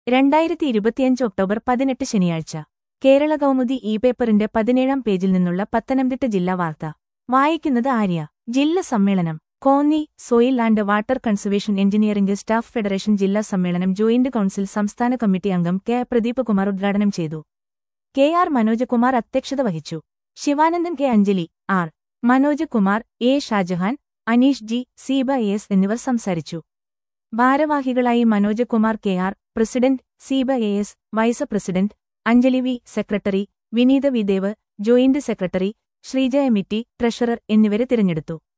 രണ്ടായിരത്തി ഇരുപത്തിയഞ്ച് ഒക്ടോബർ പതിനെട്ട് ശനിയാഴ്ച കേരള കൗമുദി ഇ പേപ്പറിന്റെ പതിനേഴാം പേജിൽ നിന്നുള്ള പത്തനംതിട്ട ജില്ലാ വാർത്ത വായിക്കുന്നത് ആര്യ ജില്ലാ സമ്മേളനം Konni soil and water conservation engineering staff federation ജില്ലാ സമ്മേളനം ജോയിന്റ് കൌൺസിൽ സംസ്ഥാന കമ്മിറ്റി അംഗം കെ പ്രദീപ് കുമാർ ഉദ്ഘാടനം ചെയ്തു കെ ആർ മനോജകുമാർ അധ്യക്ഷത വഹിച്ചു Sivanandan K Anjali R Manoj Kumar A Shajahan Aneesh G Seeba S എന്നിവർ സംസാരിച്ചു ഭാരവാഹികളായി Manoj Kumar K R president Seeba A S vice president Anjali V secretary Vineetha V Dev joint secretary Sreejaya മിറ്റി ട്രഷറർ എന്നിവരെ തിരഞ്ഞെടുത്തു